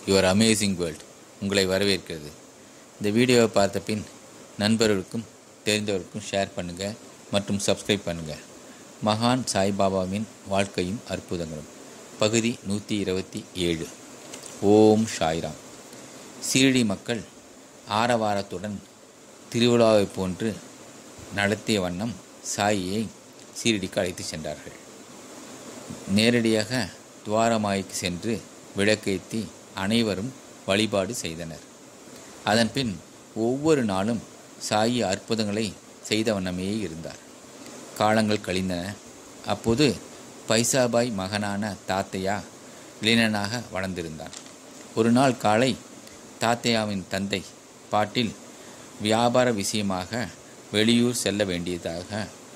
your amazing world உங்களை வரவேற்கிறது இந்த வீடியோவை பார்த்த பின் நண்பர்களுக்கும் தெரிந்தவருக்கும் ஷேர் பண்ணுங்கள் மற்றும் சப்ஸ்கிரைப் பண்ணுங்கள் மகான் சாய்பாபாவின் வாழ்க்கையும் அற்புதங்களும் பகுதி நூற்றி இருபத்தி ஏழு ஓம் ஷாய்ராம் சீரடி மக்கள் ஆரவாரத்துடன் திருவிழாவைப் போன்று நடத்திய வண்ணம் சாயியை சீரடிக்கு அழைத்து சென்றார்கள் நேரடியாக துவாரமாய்க்கு சென்று விளக்கேற்றி அனைவரும் வழிபாடு செய்தனர் அதன்பின் ஒவ்வொரு நாளும் சாயி அற்புதங்களை செய்த வண்ணமே இருந்தார் காலங்கள் கழிந்தன அப்போது பைசாபாய் மகனான தாத்தையா இளைஞனாக வளர்ந்திருந்தான் ஒரு நாள் காலை தாத்தையாவின் தந்தை பாட்டில் வியாபார விஷயமாக வெளியூர் செல்ல வேண்டியதாக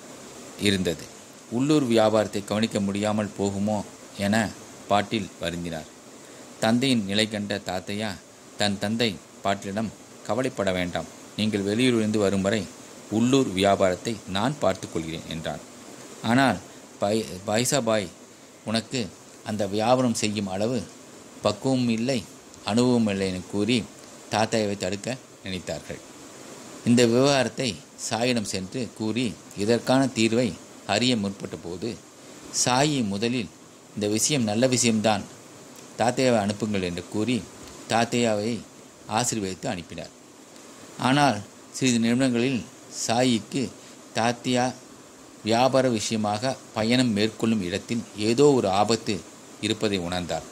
இருந்தது உள்ளூர் வியாபாரத்தை கவனிக்க முடியாமல் போகுமோ என பாட்டில் வருந்தினார் தந்தையின் நிலை கண்ட தாத்தையா தன் தந்தை பாட்டிலிடம் கவலைப்பட வேண்டாம் நீங்கள் வெளியூரிலிருந்து வரும் வரை உள்ளூர் வியாபாரத்தை நான் பார்த்துக்கொள்கிறேன் என்றான் ஆனால் பை பைசாபாய் உனக்கு அந்த வியாபாரம் செய்யும் அளவு பக்குவமும் இல்லை அனுபவம் இல்லை என கூறி தாத்தாவை தடுக்க நினைத்தார்கள் இந்த விவகாரத்தை சாயிடம் சென்று கூறி இதற்கான தீர்வை அறிய முற்பட்ட போது சாயி முதலில் இந்த விஷயம் நல்ல விஷயம்தான் தாத்தையாவை அனுப்புங்கள் என்று கூறி தாத்தையாவை ஆசீர்வதித்து அனுப்பினார் ஆனால் சிறிது நிமிடங்களில் சாயிக்கு தாத்தியா வியாபார விஷயமாக பயணம் மேற்கொள்ளும் இடத்தில் ஏதோ ஒரு ஆபத்து இருப்பதை உணர்ந்தார்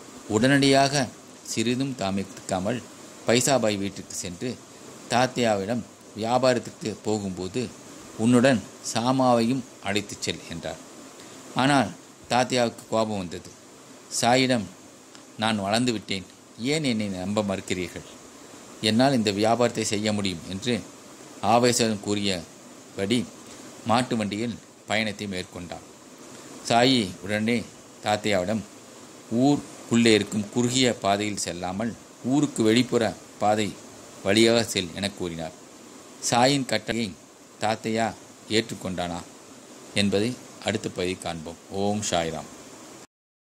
உடனடியாக சிறிதும் தாமதிக்காமல் பைசாபாய் வீட்டிற்கு சென்று தாத்தியாவிடம் வியாபாரத்துக்கு போகும்போது உன்னுடன் சாமாவையும் அழைத்துச் செல் என்றார் ஆனால் தாத்தியாவுக்கு கோபம் வந்தது சாயிடம் நான் வளர்ந்து விட்டேன் ஏன் என்னை நம்ப மறுக்கிறீர்கள் என்னால் இந்த வியாபாரத்தை செய்ய முடியும் என்று ஆவேசம் கூறியபடி மாட்டு வண்டியில் பயணத்தை மேற்கொண்டான் சாயி உடனே தாத்தையாவிடம் ஊருக்குள்ளே இருக்கும் குறுகிய பாதையில் செல்லாமல் ஊருக்கு வெளிப்புற பாதை வழியாக செல் என கூறினார் சாயின் கட்டளையை தாத்தையா ஏற்றுக்கொண்டானா என்பதை அடுத்த பகுதி காண்போம் ஓம் சாய்ராம்